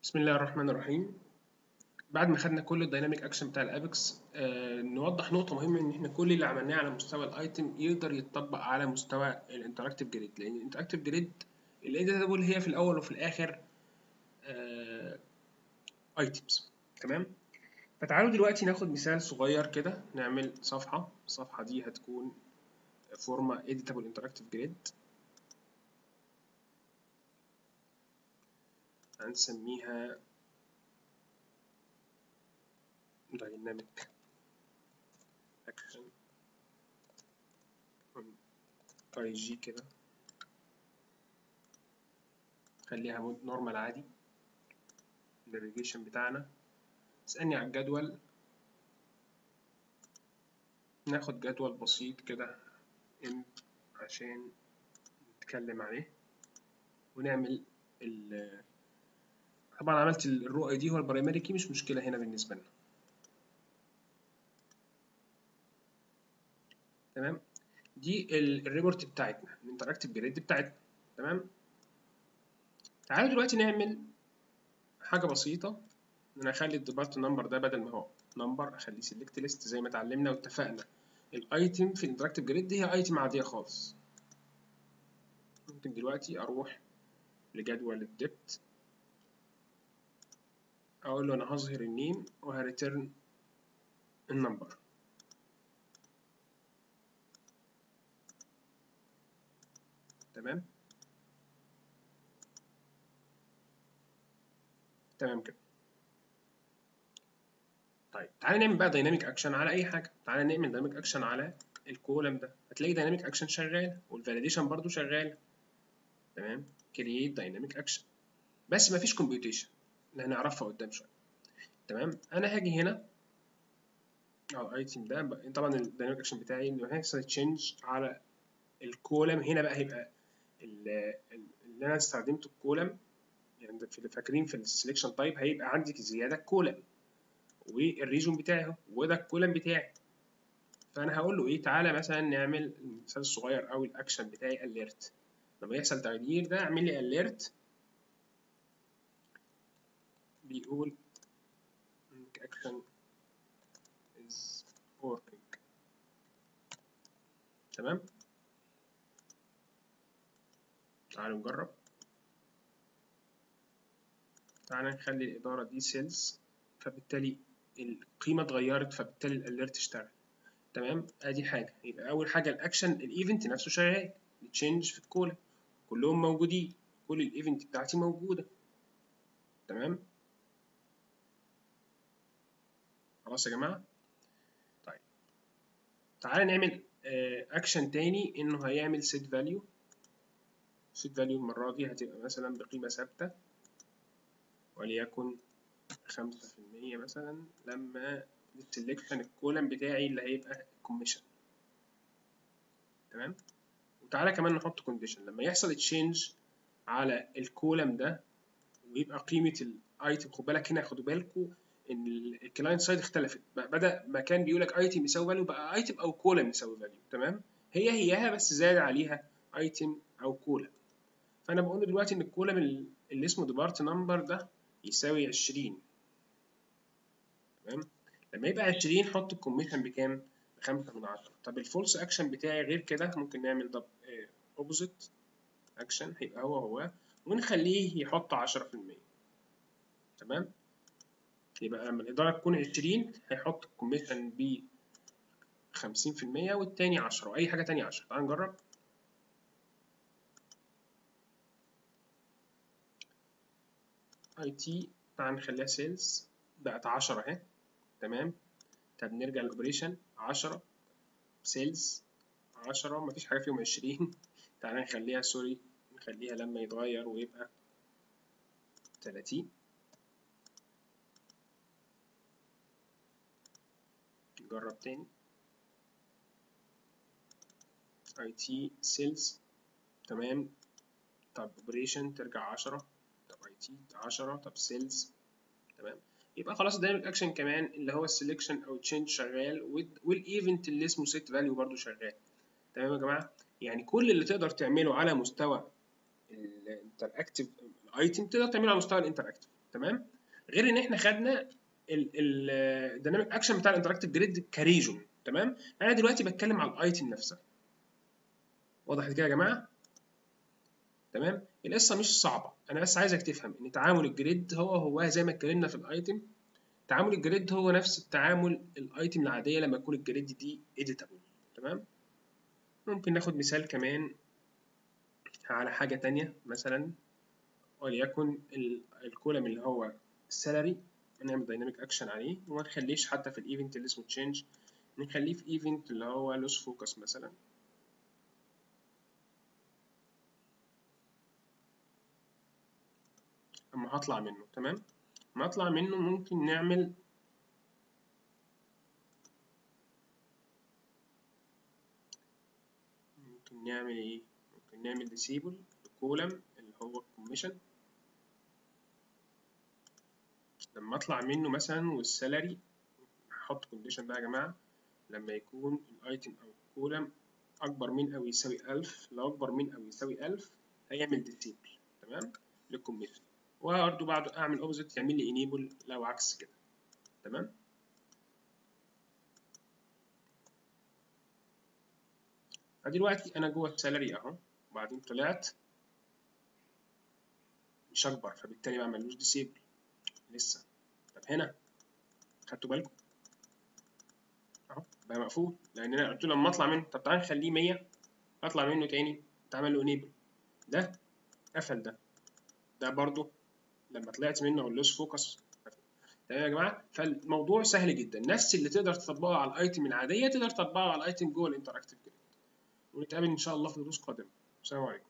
بسم الله الرحمن الرحيم بعد ما خدنا كل الدايناميك اكشن بتاع الابيكس آه نوضح نقطه مهمه ان احنا كل اللي عملناه على مستوى الايتم يقدر يتطبق على مستوى الانتراكتيف جريد لان الانتراكتيف جريد الاديتابل هي في الاول وفي الاخر ايتمز تمام فتعالوا دلوقتي ناخد مثال صغير كده نعمل صفحه الصفحه دي هتكون فورما editable interactive grid هنسميها dynamic action اي جي كده خليها نورمال عادي النافيجيشن بتاعنا اسألني على الجدول ناخد جدول بسيط كده ام عشان نتكلم عليه ونعمل ال طبعا عملت الرو اي دي هو البرايمري كي مش مشكله هنا بالنسبه لنا تمام دي الريبورت بتاعتنا الانتراكتيف جريد بتاعتنا تمام تعالوا دلوقتي نعمل حاجه بسيطه ان انا اخلي الديبارت نمبر ده بدل ما هو نمبر اخليه سيلكت ليست زي ما اتعلمنا واتفقنا الايتم في الانتراكتيف جريد هي ايتم عاديه خالص ممكن دلوقتي اروح لجدول الدبت اقول له انا هظهر النيم وهريتيرن النمبر تمام تمام كده طيب تعالى نعمل بقى دايناميك اكشن على اي حاجه تعالى نعمل دايناميك اكشن على الكولم ده هتلاقي دايناميك اكشن شغال والفاليديشن برضو شغال تمام كرييت دايناميك اكشن بس مفيش كومبيوتيشن اللي هنعرفها قدام شويه تمام انا هاجي هنا على الايتم ده طبعا الدايناميك اكشن بتاعي انه هيحصل تشينج على الكولم هنا بقى هيبقى اللي انا استخدمته الكولم يعني في اللي فاكرين في السلكشن تايب هيبقى عندك زياده كولم والريجون بتاعي اهو وده الكولم بتاعي فانا هقول له ايه تعالى مثلا نعمل المثال الصغير قوي الاكشن بتاعي اليرت لما يحصل تغيير ده اعمل لي اليرت بيقول action is working تمام تعالوا نجرب تعالى نخلي الإدارة دي سيلز فبالتالي القيمة اتغيرت فبالتالي الاليرت اشتغل تمام ادي حاجة يبقى أول حاجة الأكشن الإيفنت نفسه شغال التشينج في الكولا كلهم موجودين كل الإيفنت بتاعتي موجودة تمام خلاص يا جماعة طيب تعالى نعمل اكشن تاني انه هيعمل set value set value المرة دي هتبقى مثلا بقيمة ثابتة وليكن خمسة في المية مثلا لما السلكشن الكولم بتاعي اللي هيبقى كوميشن تمام وتعالى كمان نحط كونديشن لما يحصل تشينج على الكولم ده ويبقى قيمة الايتم خد بالك هنا خدوا بالكم ان الكلاينت سايد اختلفت بدا ما كان بيقول لك ايتم يساوي فاليو بقى ايتم او كولم يساوي فاليو تمام هي هياها بس زاد عليها ايتم او كولم فانا بقول له دلوقتي ان الكولم اللي اسمه ديبارت نمبر ده يساوي 20 تمام لما يبقى 20 حط الكوميشن بكام بخمسة من عشرة طب الفولس اكشن بتاعي غير كده ممكن نعمل دب اوبوزيت اكشن هيبقى هو هو ونخليه يحط 10% تمام يبقى لما الإدارة تكون عشرين هيحط الكوميشن ب خمسين في المية والتاني عشرة وأي حاجة تانية عشرة تعال نجرب اي تي تعال نخليها سيلز بقت عشرة اهي تمام طب نرجع للأوبريشن عشرة سيلز عشرة مفيش حاجة فيهم عشرين تعال نخليها سوري نخليها لما يتغير ويبقى تلاتين نجرب تاني اي تي سيلز تمام طب اوبريشن ترجع عشرة طب اي تي عشرة طب سيلز تمام يبقى خلاص الدايناميك اكشن كمان اللي هو السلكشن او تشينج شغال والايفنت اللي اسمه سيت فاليو برضو شغال تمام يا جماعه يعني كل اللي تقدر تعمله على مستوى الانتراكتيف الايتم تقدر تعمله على مستوى الانتراكتيف تمام غير ان احنا خدنا الديناميك اكشن بتاع الانتراكتيف جريد كريجون تمام انا دلوقتي بتكلم على الايتم نفسها وضحت كده يا جماعه تمام القصه مش صعبه انا بس عايزك تفهم ان تعامل الجريد هو هو زي ما اتكلمنا في الايتم تعامل الجريد هو نفس التعامل الايتم العاديه لما يكون الجريد دي اديتابل تمام ممكن ناخد مثال كمان على حاجه تانية مثلا وليكن الكولم اللي هو السالري نعمل دايناميك اكشن عليه وما نخليش حتى في الايفنت اللي اسمه تشينج نخليه في ايفنت اللي هو لوس فوكس مثلا اما هطلع منه تمام اما اطلع منه ممكن نعمل ممكن نعمل ايه ممكن نعمل ديسيبل الكولم اللي هو الكوميشن لما اطلع منه مثلا والسالري هحط كونديشن بقى يا جماعه لما يكون الايتم او الكولم اكبر من او يساوي 1000 لو اكبر من او يساوي 1000 هيعمل ديسيبل تمام للكوميشن وبرده بعده اعمل اوبزيت يعمل لي انيبل لو عكس كده تمام فدلوقتي انا جوه السالري اهو وبعدين طلعت مش اكبر فبالتالي ما عملوش ديسيبل لسه طب هنا خدتوا بالكم اهو بقى مقفول لان انا قلت له لما اطلع منه طب تعالى نخليه 100 اطلع منه تاني اتعمل له انيبل ده قفل ده ده برضو لما طلعت منه اللوس فوكس تمام يا جماعه فالموضوع سهل جدا نفس اللي تقدر تطبقه على الايتم العاديه تقدر تطبقه على الايتم جوه الانتراكتيف جريد ونتقابل ان شاء الله في دروس قادمه السلام عليكم